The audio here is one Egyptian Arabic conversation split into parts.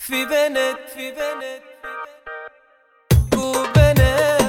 في بنات في بنات وبنات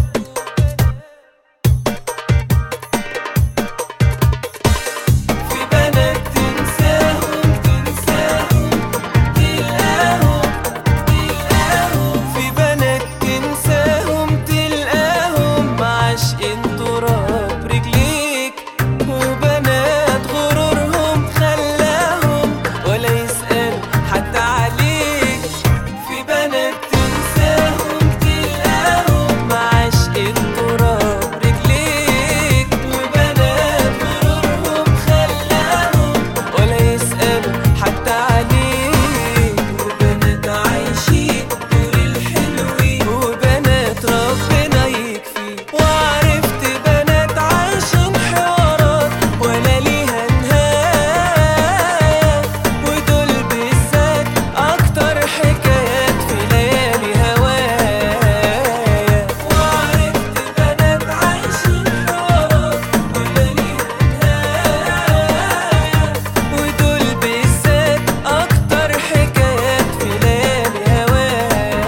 في بنات تنساهم تنساهم تلقاهم تلقاهم في بنات تنساهم تلقاهم عاشقين تراب رجليك وبنات غرورهم خلاهم ولا يسأل حتى عليك في بنات تنساهم تلقاهم عاشقين تراب رجليك وبنات غرورهم خلاهم ولا يسألوا حتى عليك وبنات عايشين دور الحلوين وبنات ربنا يكفي وعرفت بنات عايشين حوارات ولا ليها نهاية ودول بالذات أكتر حكايات في ليالي هوايا وعرفت بنات عايشين حوارات ولا ليها نهاية ودول بالذات أكتر حكايات في ليالي هوايا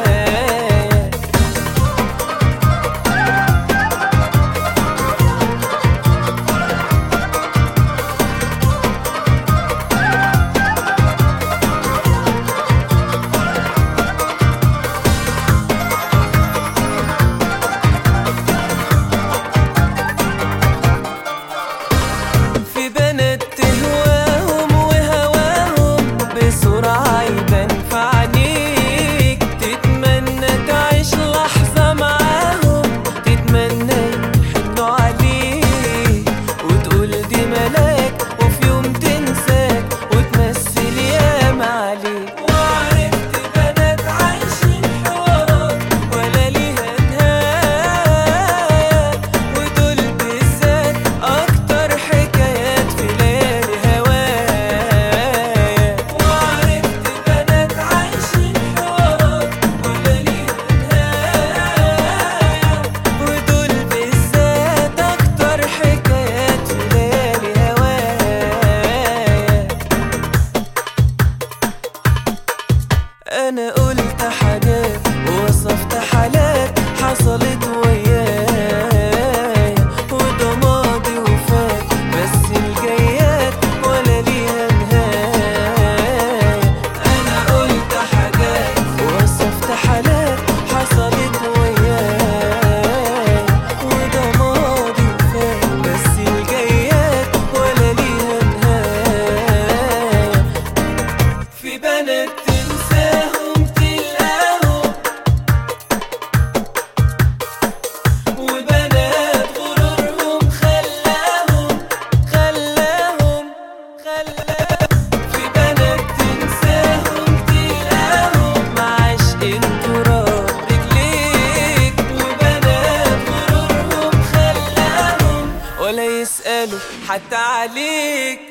في بنات تهواهم وهواهم بسرعة يبان في عينيك تتمنى تعيش لحظة معاهم تتمنى يحنوا عليك وتقول دي ملاك وفي يوم تنساك وتمثل ياما عليك وعرفت بنات عايشين حوارات ولا ليها نهاية ودول بالذات أكتر حكايات في ليالي هوايا وعرفت بنات عايشين حوارات ولا ليها نهاية ودول بالذات أكتر حكايات في ليالي هوايا انا قلت حاجات ووصفت حالات حصلت وياي وده ماضي وفات بس الجايات ولا ليها نهاية انا قلت حاجات ووصفت حالات حصلت وياي وده ماضي وفات بس الجايات ولا ليها نهاية في بنات تنساهم تلقاهم وبنات غرورهم خلاهم خلاهم خلاهم في بنات تنساهم تلقاهم عاشقين تراب رجليك وبنات غرورهم خلاهم ولا يسألوا حتى عليك